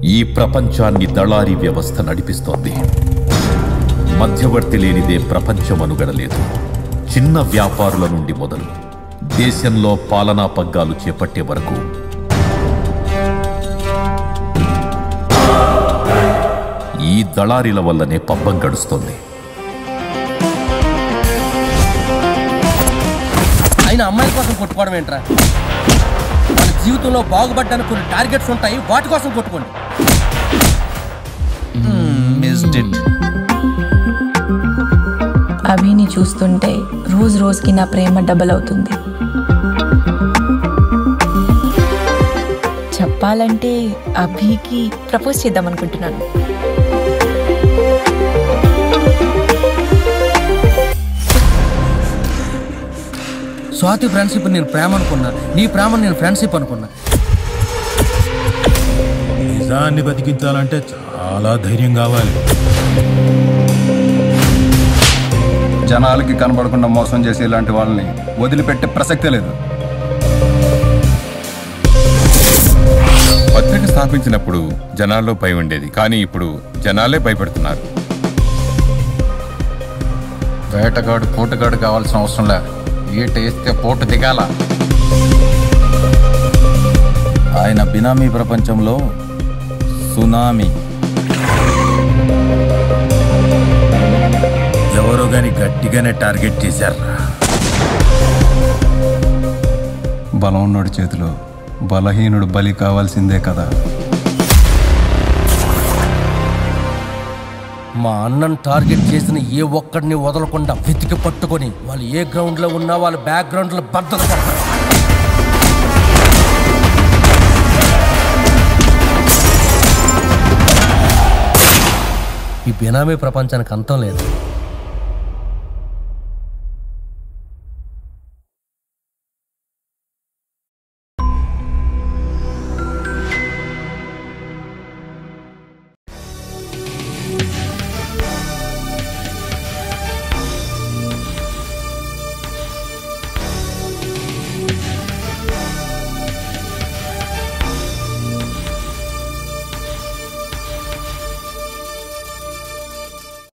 ఈ ప్రపంచాన్ని దళారీ వ్యవస్థ నడిపిస్తోంది మధ్యవర్తి లేనిదే ప్రపంచం అనుగడలేదు చిన్న వ్యాపారుల నుండి మొదలు దేశంలో పాలనా పగ్గాలు చేపట్టే వరకు ఈ దళారీల వల్లనే పబ్బం గడుస్తోంది ఆయన అమ్మాయిల కోసం కొట్టుకోవడం ఏంట్రా మన జీవితంలో బాగుపడ్డానికి కొన్ని టార్గెట్స్ ఉంటాయి వాటి కోసం కొట్టుకోండి మిస్డ్ ఇట్ అభిని చూస్తుంటే రోజు రోజుకి నా ప్రేమ డబల్ అవుతుంది చెప్పాలంటే అభికి ప్రపోజ్ చేద్దాం అనుకుంటున్నాను స్వాతి ఫ్రెండ్షిప్ నేను ప్రేమ అనుకున్నా నీ ప్రేమ నేను ఫ్రెండ్షిప్ అనుకున్నా నిజాన్ని బతికించాలంటే చాలా ధైర్యం కావాలి జనాలకి కనబడకుండా మోసం చేసే ఇలాంటి వాళ్ళని వదిలిపెట్టే ప్రసక్తే లేదు పత్రిక స్థాపించినప్పుడు జనాల్లో భయం ఉండేది కానీ ఇప్పుడు జనాలే భయపడుతున్నారు వేటగాడు పోటుగాడు కావాల్సిన అవసరం లే ఈట వేస్తే పోటు దిగాల ఆయన బినామీ ప్రపంచంలో సునామీ ఎవరో గాని గట్టిగానే టార్గెట్ చేశారు బలం ఉన్నోడి చేతిలో బలహీనుడు బలి కావాల్సిందే కదా మా అన్నను టార్గెట్ చేసిన ఏ ఒక్కడిని వదలకుండా వెతికి పట్టుకొని వాళ్ళు ఏ గ్రౌండ్ లో ఉన్నా వాళ్ళ బ్యాక్గ్రౌండ్ లో బద్దలు కొడతారు ఈ బినామీ ప్రపంచానికి అంతం లేదు